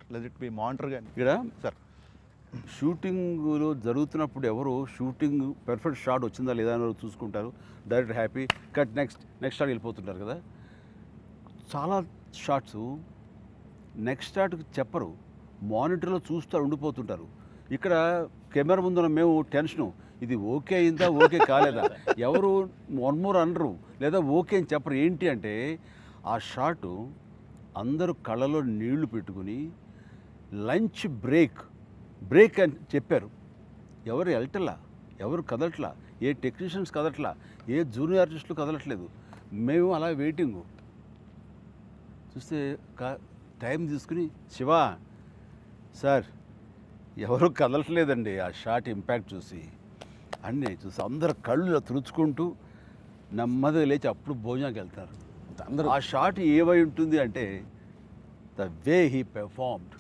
let it be monitor కానీ ఇక్కడ sir షూటింగ్లో జరుగుతున్నప్పుడు ఎవరు షూటింగ్ పెర్ఫెక్ట్ షాట్ వచ్చిందా లేదా అని చూసుకుంటారు direct happy cut next next shot వెళ్ళిపోతుంటారు కదా చాలా షాట్స్ నెక్స్ట్ షాట్కి చెప్పరు మానిటర్లో చూస్తూ ఉండిపోతుంటారు ఇక్కడ కెమెరా ముందున్న మేము టెన్షను ఇది ఓకే అయిందా ఓకే కాలేదా ఎవరు వన్ మోర్ అనరు లేదా ఓకే అని చెప్పరు ఏంటి అంటే ఆ షాటు అందరూ కళ్ళలో నీళ్లు పెట్టుకుని లంచ్ బ్రేక్ బ్రేక్ అని చెప్పారు ఎవరు వెళ్ళటలా ఎవరు కదలట్లా ఏ టెక్నీషియన్స్ కదలట్లా ఏ జూనియర్ ఆర్టిస్టులు కదలట్లేదు మేము అలా వెయిటింగు చూస్తే కా- టైం తీసుకుని శివ సార్ ఎవరు కదలట్లేదండి ఆ షాట్ ఇంపాక్ట్ చూసి అన్నీ చూసి అందరు కళ్ళు ఇలా తుడుచుకుంటూ నెమ్మదిగా లేచి అప్పుడు భోజనానికి వెళ్తారు అందరూ ఆ షాట్ ఏమై ఉంటుంది అంటే ద వే హీ పెర్ఫార్మ్డ్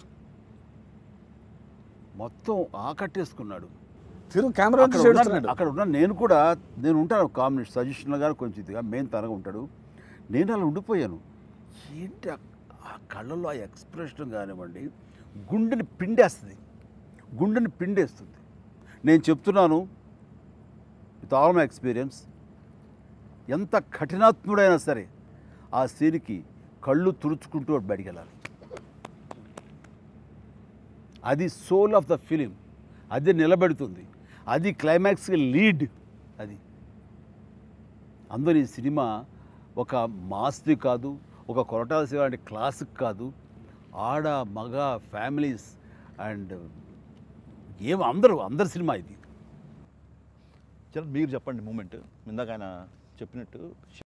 మొత్తం ఆకట్టేసుకున్నాడు తిరుగు కెమెరా అక్కడ ఉన్న- అక్కడ ఉన్న నేను కూడా నేను ఉంటాను కాంబినేషన్ సజెషన్లో కానీ కొంచెం ఇదిగా మెయిన్ తనగా ఉంటాడు నేను అలా ఉండిపోయాను ఏంటి ఆ- ఆ కళ్ళలో ఆ ఎక్స్ప్రెషన్ కానివ్వండి గుండెని పిండేస్తుంది గుండెని పిండేస్తుంది నేను చెప్తున్నాను విత్ ఆల్ మై ఎక్స్పీరియన్స్ ఎంత కఠినాత్ముడైనా సరే ఆ సీన్కి కళ్ళు తుడుచుకుంటూ వాడు బయటికి వెళ్ళాలి అది సోల్ ఆఫ్ ద ఫిలిం అది నిలబెడుతుంది అది క్లైమాక్స్కి లీడ్ అది అందులో ఈ సినిమా ఒక మాస్ది కాదు ఒక కొరటాల శివ లాంటి క్లాసిక్ కాదు ఆడ మగ ఫ్యామిలీస్ అండ్ ఏం అందరూ అందరి సినిమా ఇది చరణ్ మీరు చెప్పండి మూమెంట్ ఇందాక ఆయన చెప్పినట్టు